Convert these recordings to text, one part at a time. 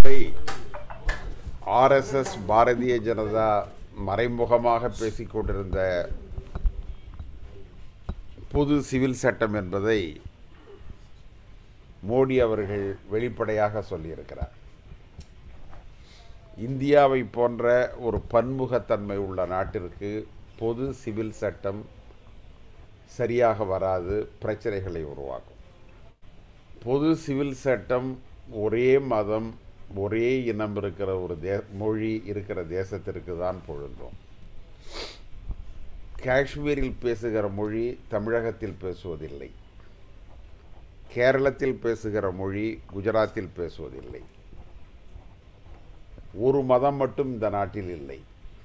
இதை ஆர்எஸ்எஸ் பாரதிய ஜனதா மறைமுகமாக பேசிக் கொண்டிருந்த பொது சிவில் சட்டம் என்பதை மோடி அவர்கள் வெளிப்படையாக சொல்லியிருக்கிறார் இந்தியாவை போன்ற ஒரு பன்முகத்தன்மை உள்ள நாட்டிற்கு பொது சிவில் சட்டம் சரியாக வராது பிரச்சனைகளை உருவாக்கும் பொது சிவில் சட்டம் ஒரே மதம் ஒரே இனம் இருக்கிற ஒரு தே மொழி இருக்கிற தேசத்திற்கு தான் பொருந்தும் காஷ்மீரில் பேசுகிற மொழி தமிழகத்தில் பேசுவதில்லை கேரளத்தில் பேசுகிற மொழி குஜராத்தில் பேசுவதில்லை ஒரு மதம் மட்டும் இந்த நாட்டில் இல்லை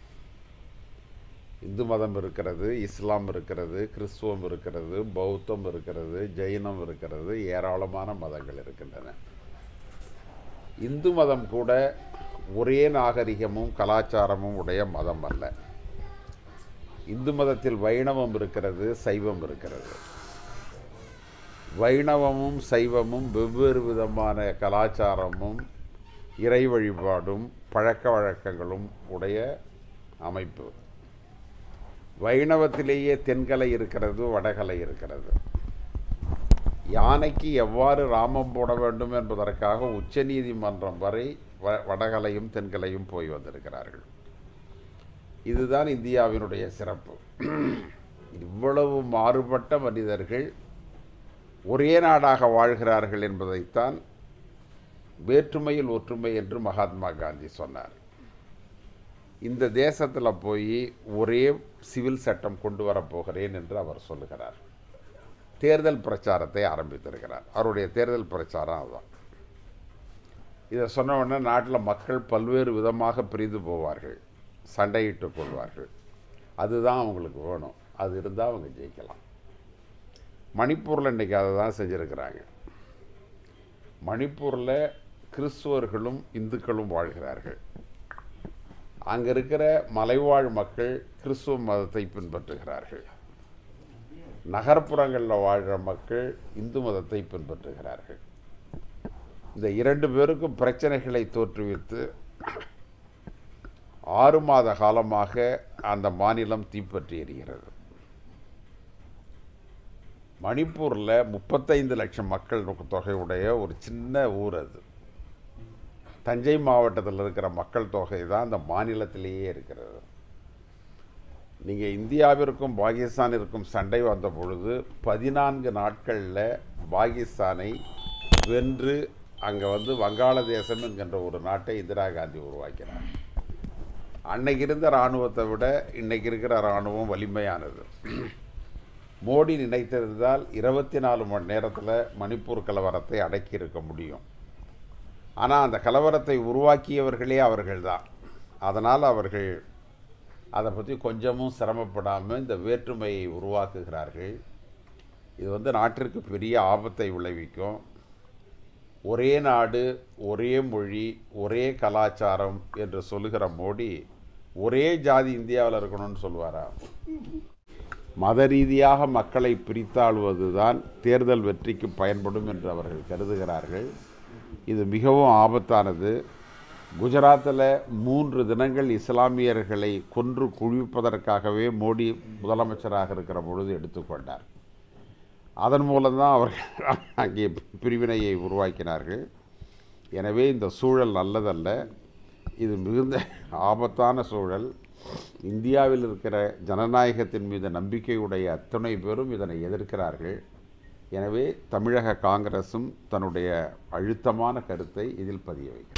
இந்து மதம் இருக்கிறது இஸ்லாம் இருக்கிறது கிறிஸ்துவம் இருக்கிறது பௌத்தம் இருக்கிறது ஜெயினம் இருக்கிறது ஏராளமான மதங்கள் இருக்கின்றன இந்து மதம் கூட ஒரே நாகரிகமும் கலாச்சாரமும் உடைய மதம் அல்ல இந்து மதத்தில் வைணவம் இருக்கிறது சைவம் இருக்கிறது வைணவமும் சைவமும் வெவ்வேறு விதமான கலாச்சாரமும் இறை வழிபாடும் பழக்க வழக்கங்களும் உடைய அமைப்பு வைணவத்திலேயே தென்கலை இருக்கிறது வடகலை இருக்கிறது யானைக்கு எவ்வாறு ராமம் போட வேண்டும் என்பதற்காக உச்சநீதிமன்றம் வரை வ வடகலையும் தென்கலையும் போய் வந்திருக்கிறார்கள் இதுதான் இந்தியாவினுடைய சிறப்பு இவ்வளவு மாறுபட்ட மனிதர்கள் ஒரே நாடாக வாழ்கிறார்கள் என்பதைத்தான் வேற்றுமையில் ஒற்றுமை என்று மகாத்மா காந்தி சொன்னார் இந்த தேசத்தில் போய் ஒரே சிவில் சட்டம் கொண்டு வரப்போகிறேன் என்று அவர் சொல்லுகிறார் தேர்தல் பிரச்சாரத்தை ஆரம்பித்திருக்கிறார் அவருடைய தேர்தல் பிரச்சாரம் அதுதான் இதை சொன்ன உடனே நாட்டில் மக்கள் பல்வேறு விதமாக பிரிந்து போவார்கள் சண்டையிட்டு கொள்வார்கள் அதுதான் அவங்களுக்கு வேணும் அது இருந்தால் அவங்க ஜெயிக்கலாம் மணிப்பூரில் இன்றைக்கி அதை தான் செஞ்சுருக்கிறாங்க மணிப்பூரில் கிறிஸ்துவர்களும் இந்துக்களும் வாழ்கிறார்கள் அங்கே இருக்கிற மலைவாழ் மக்கள் கிறிஸ்துவ மதத்தை பின்பற்றுகிறார்கள் நகர்ப்புறங்களில் வாழ்கிற மக்கள் இந்து மதத்தை பின்பற்றுகிறார்கள் இந்த இரண்டு பேருக்கும் பிரச்சனைகளை தோற்றுவித்து ஆறு மாத காலமாக அந்த மாநிலம் தீப்பற்றி எரிகிறது மணிப்பூரில் முப்பத்தைந்து லட்சம் மக்கள் தொகையுடைய ஒரு சின்ன ஊர் அது தஞ்சை மாவட்டத்தில் இருக்கிற மக்கள் தொகை தான் அந்த மாநிலத்திலேயே இருக்கிறது நீங்கள் இந்தியாவிற்கும் பாகிஸ்தானிற்கும் சண்டை வந்த பொழுது பதினான்கு நாட்களில் பாகிஸ்தானை வென்று அங்கே வந்து வங்காளதேசம் என்கின்ற ஒரு நாட்டை இந்திரா காந்தி உருவாக்கினார் அன்னைக்கு இருந்த இராணுவத்தை விட இன்றைக்கி இருக்கிற இராணுவம் வலிமையானது மோடி நினைத்திருந்தால் இருபத்தி நாலு மணி நேரத்தில் மணிப்பூர் கலவரத்தை அடக்கி இருக்க முடியும் ஆனால் அந்த கலவரத்தை உருவாக்கியவர்களே அவர்கள்தான் அதனால் அவர்கள் அதை பற்றி கொஞ்சமும் சிரமப்படாமல் இந்த வேற்றுமையை உருவாக்குகிறார்கள் இது வந்து நாட்டிற்கு பெரிய ஆபத்தை விளைவிக்கும் ஒரே நாடு ஒரே மொழி ஒரே கலாச்சாரம் என்று சொல்லுகிற மோடி ஒரே ஜாதி இந்தியாவில் இருக்கணும்னு சொல்லுவாரா மத ரீதியாக மக்களை பிரித்தாளுவது தான் தேர்தல் வெற்றிக்கு பயன்படும் என்று அவர்கள் கருதுகிறார்கள் இது மிகவும் ஆபத்தானது குஜராத்தில் மூன்று தினங்கள் இஸ்லாமியர்களை கொன்று குழிப்பதற்காகவே மோடி முதலமைச்சராக இருக்கிற பொழுது எடுத்துக்கொண்டார் அதன் மூலம்தான் அவர்கள் அங்கே பிரிவினையை உருவாக்கினார்கள் எனவே இந்த சூழல் நல்லதல்ல இது மிகுந்த ஆபத்தான சூழல் இந்தியாவில் இருக்கிற ஜனநாயகத்தின் மீது நம்பிக்கையுடைய அத்தனை பேரும் இதனை எதிர்க்கிறார்கள் எனவே தமிழக காங்கிரசும் தன்னுடைய அழுத்தமான கருத்தை இதில் பதிய வைக்கிறது